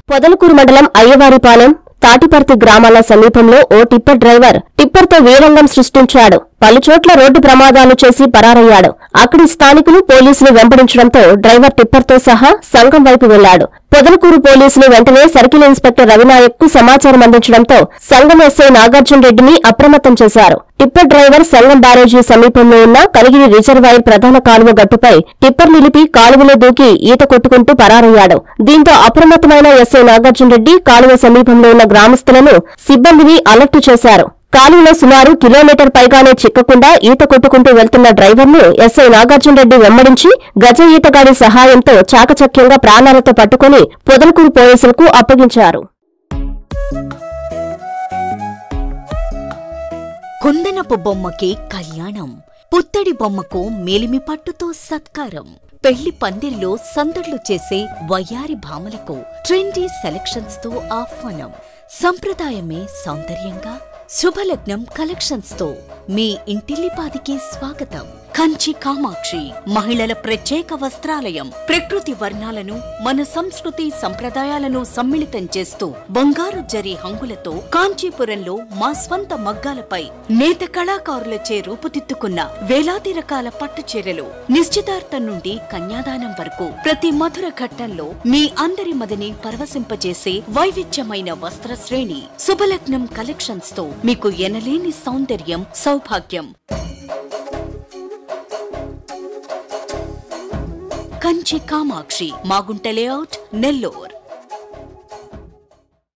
పొదలకూరు మండలం అయ్యవారిపాలెం తాటిపర్తి గ్రామాల సమీపంలో ఓ టిప్పర్ డ్రైవర్ టిప్పర్తో వీరంగం సృష్టించాడు పలుచోట్ల రోడ్డు ప్రమాదాలు చేసి పరారయ్యాడు అక్కడి స్థానికులు పోలీసులు వెంబడించడంతో డ్రైవర్ టిప్పర్తో సహా సంఘం వైపు వెళ్లాడు పొదలకూరు పోలీసులు వెంటనే సర్కిల్ ఇన్స్పెక్టర్ రవినాయక్ కు సమాచారం అందించడంతో సంఘం ఎస్ఐ నాగార్జున రెడ్డిని అప్రమత్తం చేశారు టిప్పర్ డ్రైవర్ సంఘం బ్యారేజీ సమీపంలో ఉన్న కలిగిరి రిజర్వాయర్ ప్రధాన కాలువ గట్టుపై టిప్పర్ నిలిపి కాలువలో దూకి ఈత కొట్టుకుంటూ పరారయ్యాడు దీంతో అప్రమత్తమైన ఎస్ఐ నాగార్జున రెడ్డి కాలువ సమీపంలో ఉన్న గ్రామస్తులను సిబ్బందిని అలర్ట్ చేశారు కాలువలో సుమారు కిలోమీటర్ పైగానే చిక్కకుండా ఈత కొట్టుకుంటూ వెళ్తున్న డ్రైవర్ను ఎస్ఐ నాగార్జున రెడ్డి వెంబడించి గజ ఈతగాడి సహాయంతో చాకచక్యంగా ప్రాణాలతో పట్టుకుని పొదలకూరు పోలీసులకు అప్పగించారు కుందనపు బొమ్మకి కళ్యాణం పుత్తడి బొమ్మకు మేలిమి పట్టుతో సత్కారం పెళ్లి పందిరిలో సందడ్లు చేసే వయ్యారి భామలకు ట్రెండీ సెలక్షన్స్ తో ఆహ్వానం సంప్రదాయమే సౌందర్యంగా శుభలగ్నం కలెక్షన్స్ తో మీ ఇంటిల్లిపాదికి స్వాగతం కంచి కామాక్షి మహిళల ప్రత్యేక వస్త్రాలయం ప్రకృతి వర్ణాలను మన సంస్కృతి సంప్రదాయాలను సమ్మిళితం చేస్తూ బంగారు జరి హంగులతో కాంచీపురంలో మా స్వంత మగ్గాలపై నేత కళాకారులచే రూపుదిద్దుకున్న వేలాది రకాల పట్టు చీరలు నిశ్చితార్థం నుండి కన్యాదానం వరకు ప్రతి మధుర ఘట్టంలో మీ అందరి మదిని పరవశింపజేసే వైవిధ్యమైన వస్త్ర శ్రేణి శుభలగ్నం కలెక్షన్స్ తో మీకు ఎనలేని సౌందర్యం సౌభాగ్యం కంచి కామాక్షి మాగుంట లేఅవుట్ నెల్లూర్